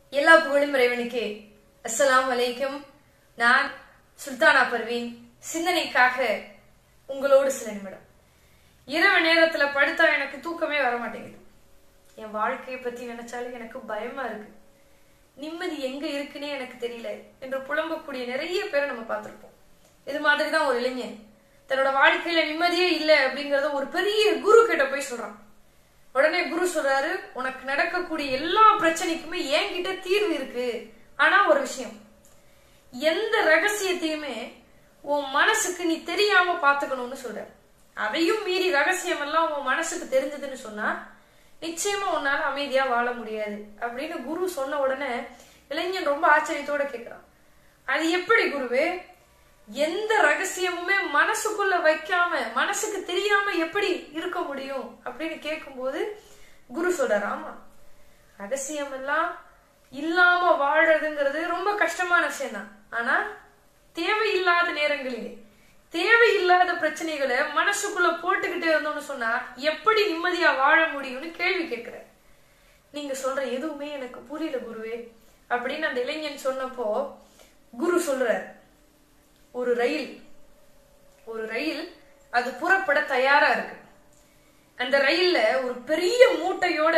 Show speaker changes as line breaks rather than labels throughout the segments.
எல்லா புகழும் இறைவனுக்கே அஸ்ஸலாமு அலைக்கும் நான் சுல்தானா பர்வீன் சிந்தனைக்காக உங்களோடு சில நிமிடம் இரவு நேரத்துல படுத்தா எனக்கு தூக்கமே வர மாட்டேங்குது என் வாழ்க்கையை பத்தி நினைச்சாலே எனக்கு பயமா இருக்கு நிம்மதி எங்க இருக்குன்னே எனக்கு தெரியல என்று புலம்பக்கூடிய நிறைய பேரை நம்ம பார்த்திருப்போம் இது மாதிரி தான் ஒரு இளைஞன் தன்னோட வாழ்க்கையில நிம்மதியே இல்லை அப்படிங்கறத ஒரு பெரிய குரு கிட்ட போய் சொல்றான் உடனே குரு சொல்றாரு உனக்கு நடக்கக்கூடிய எல்லா பிரச்சனைக்குமே என்கிட்ட தீர்வு இருக்கு ஆனா ஒரு விஷயம் எந்த ரகசியத்தையுமே உன் மனசுக்கு நீ தெரியாம பாத்துக்கணும்னு சொல்ற அதையும் மீறி ரகசியம் எல்லாம் உன் மனசுக்கு தெரிஞ்சதுன்னு சொன்னா நிச்சயமா உன்னால அமைதியா வாழ முடியாது அப்படின்னு குரு சொன்ன உடனே இளைஞன் ரொம்ப ஆச்சரியத்தோட கேக்குறான் அது எப்படி குருவே எந்த ரகசியமுமே மனசுக்குள்ள வைக்காம மனசுக்கு தெரியாம எப்படி இருக்க முடியும் அப்படின்னு கேட்கும்போது குரு சொல்றாரு ஆமா ரகசியம் எல்லாம் இல்லாம வாழறதுங்கிறது ரொம்ப கஷ்டமான விஷயம் தான் ஆனா தேவையில்லாத நேரங்களிலே தேவையில்லாத பிரச்சனைகளை மனசுக்குள்ள போட்டுக்கிட்டே இருந்தோம்னு சொன்னா எப்படி நிம்மதியா வாழ முடியும்னு கேள்வி கேட்கிற நீங்க சொல்ற எதுவுமே எனக்கு புரியல குருவே அப்படின்னு அந்த இளைஞன் சொன்னப்போ குரு சொல்றார் ஒரு ரயில் ஒரு ரயில் அது புறப்பட தயாரா இருக்கு அந்த ரயில்ல ஒரு பெரிய மூட்டையோட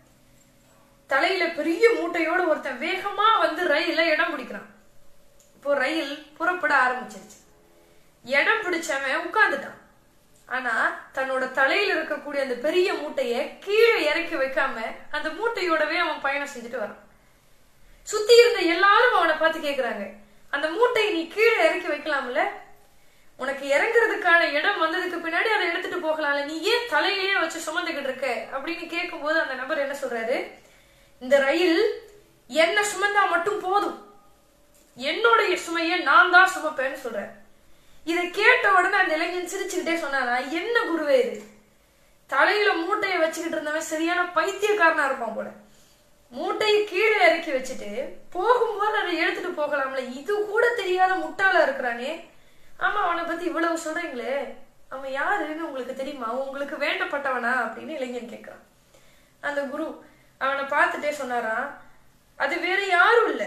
தலையில பெரிய மூட்டையோட ஒருத்தன் வேகமா வந்து ரயில இடம் பிடிக்கிறான் இப்போ ரயில் புறப்பட ஆரம்பிச்சிருச்சு இடம் பிடிச்சவன் உட்கார்ந்துட்டான் ஆனா தன்னோட தலையில இருக்கக்கூடிய அந்த பெரிய மூட்டைய கீழே இறக்கி வைக்காம அந்த மூட்டையோடவே அவன் பயணம் செஞ்சுட்டு வரான் சுத்தி இருந்த எல்லாரும் அவனை பார்த்து கேக்குறாங்க அந்த மூட்டையை நீ கீழே இறக்கி வைக்கலாம்ல உனக்கு இறங்குறதுக்கான இடம் வந்ததுக்கு பின்னாடி அதை எடுத்துட்டு போகலாம்ல நீ ஏன் தலையிலேயே வச்சு சுமந்துகிட்டு இருக்க அப்படின்னு கேட்கும்போது அந்த நபர் என்ன சொல்றாரு இந்த ரயில் என்ன சுமந்தா மட்டும் போதும் என்னுடைய சுமையை நான் தான் சுமப்பேன்னு சொல்றேன் இதை கேட்ட உடனே அந்த இளைஞன் சிரிச்சுக்கிட்டே சொன்னானா என்ன குருவே இது தலையில மூட்டையை வச்சுக்கிட்டு இருந்தவன் சரியான பைத்தியக்காரனா இருப்பான் போல மூட்டையை கீழே இறக்கி வச்சுட்டு போகும்போது அதை எடுத்துட்டு போகலாம்ல இது கூட தெரியாத முட்டாளா இருக்கிறானே ஆமா அவனை பத்தி இவ்வளவு சொல்றீங்களே அவன் யாருன்னு உங்களுக்கு தெரியுமா உங்களுக்கு வேண்டப்பட்டவனா அப்படின்னு இளைஞன் கேட்கிறான் அந்த குரு அவனை பார்த்துட்டே சொன்னாராம் அது வேற யாரும் இல்ல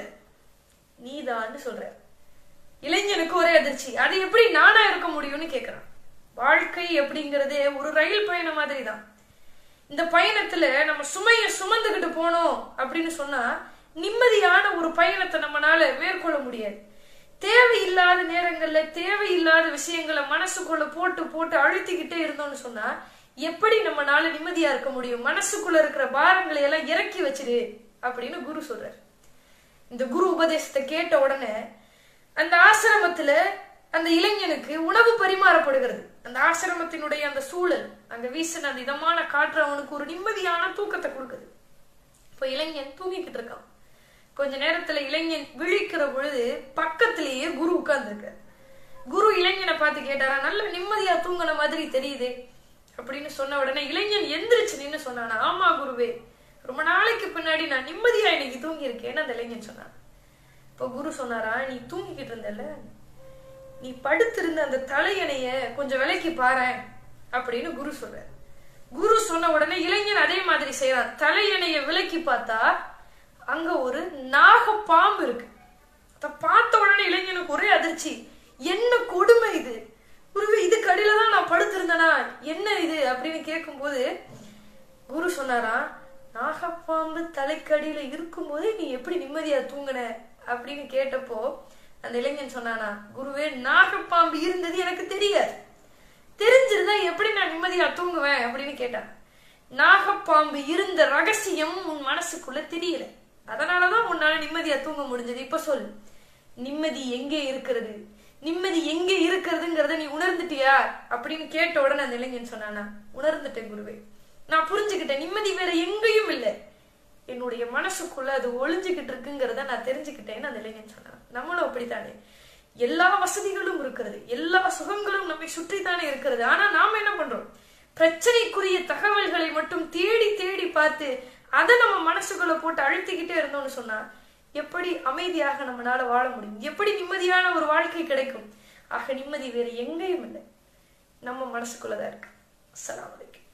நீதான்னு சொல்ற இளைஞனுக்கு ஒரே அதிர்ச்சி அது எப்படி நானா இருக்க முடியும்னு கேக்குறான் வாழ்க்கை அப்படிங்கறதே ஒரு ரயில் பயணம் மாதிரி தான் இந்த பயணத்துல நம்ம சுமைய சுமந்துகிட்டு போனோம் அப்படின்னு சொன்னா நிம்மதியான ஒரு பயணத்தை நம்மனால மேற்கொள்ள முடியாது தேவையில்லாத நேரங்கள்ல தேவையில்லாத விஷயங்களை மனசுக்குள்ள போட்டு போட்டு அழுத்திக்கிட்டே இருந்தோம்னு சொன்னா எப்படி நம்மனால நிம்மதியா இருக்க முடியும் மனசுக்குள்ள இருக்கிற பாரங்களை எல்லாம் இறக்கி வச்சிரு அப்படின்னு குரு சொல்றாரு இந்த குரு உபதேசத்தை கேட்ட உடனே அந்த ஆசிரமத்துல அந்த இளைஞனுக்கு உணவு பரிமாறப்படுகிறது அந்த ஆசிரமத்தினுடைய அந்த சூழல் அங்க வீசின அந்த இதமான காற்று அவனுக்கு ஒரு நிம்மதியான தூக்கத்தை கொடுக்குது இப்ப இளைஞன் தூங்கிக்கிட்டு இருக்கான் கொஞ்ச நேரத்துல இளைஞன் விழிக்கிற பொழுது பக்கத்திலேயே குரு உட்கார்ந்துருக்க குரு இளைஞனை பார்த்து கேட்டாரா நல்ல நிம்மதியா தூங்கின மாதிரி தெரியுது அப்படின்னு சொன்ன உடனே இளைஞன் எந்திரிச்சு நின்னு சொன்னானா ஆமா குருவே ரொம்ப நாளைக்கு பின்னாடி நான் நிம்மதியா இன்னைக்கு தூங்கி இருக்கேன்னு அந்த இளைஞன் சொன்னான் இப்ப குரு சொன்னாரா நீ தூங்கிக்கிட்டு இருந்தல நீ படுத்திருந்த அந்த தலையணைய கொஞ்சம் விலைக்கு பாரு அப்படின்னு குரு சொல்ற குரு சொன்ன உடனே இளைஞன் அதே மாதிரி செய்யறான் தலையணைய விலக்கி பார்த்தா அங்க ஒரு நாக பாம்பு இருக்கு அத பார்த்த உடனே இளைஞனுக்கு ஒரே அதிர்ச்சி என்ன கொடுமை இது குருவே இதுக்கு அடியில தான் நான் படுத்திருந்தனா என்ன இது அப்படின்னு கேட்கும்போது குரு சொன்னாரா நாகப்பாம்பு தலைக்கடியில இருக்கும்போது நீ எப்படி நிம்மதியா தூங்குன அப்படின்னு கேட்டப்போ அந்த இளைஞன் சொன்னானா குருவே நாகப்பாம்பு இருந்தது எனக்கு தெரியாது தெரிஞ்சிருந்தா எப்படி நான் நிம்மதியா தூங்குவேன் அப்படின்னு கேட்டான் நாகப்பாம்பு இருந்த ரகசியம் உன் மனசுக்குள்ள தெரியல அதனாலதான் உன்னால நிம்மதியா தூங்க முடிஞ்சது இப்ப சொல் நிம்மதி எங்கே இருக்கிறது நிம்மதி எங்கே இருக்கிறதுங்கிறத நீ உணர்ந்துட்டியா அப்படின்னு கேட்ட உடனே அந்த இளைஞன் சொன்னானா உணர்ந்துட்டேன் குருவே நான் புரிஞ்சுக்கிட்டேன் நிம்மதி வேற எங்கேயும் இல்லை என்னுடைய மனசுக்குள்ள அது ஒளிஞ்சுக்கிட்டு இருக்குங்கிறத நான் தெரிஞ்சுக்கிட்டேன்னு அந்த இளைஞன் சொன்னான் நம்மளும் அப்படித்தானே எல்லா வசதிகளும் இருக்கிறது எல்லா சுகங்களும் நம்மை சுற்றித்தானே இருக்கிறது ஆனா நாம என்ன பண்றோம் பிரச்சனைக்குரிய தகவல்களை மட்டும் தேடி தேடி பார்த்து அதை நம்ம மனசுக்குள்ள போட்டு அழுத்திக்கிட்டே இருந்தோம்னு சொன்னா எப்படி அமைதியாக நம்மளால வாழ முடியும் எப்படி நிம்மதியான ஒரு வாழ்க்கை கிடைக்கும் ஆக நிம்மதி வேறு எங்கேயும் இல்லை நம்ம மனசுக்குள்ளதான் இருக்கு அஸ்ஸலாமு அலைக்கும்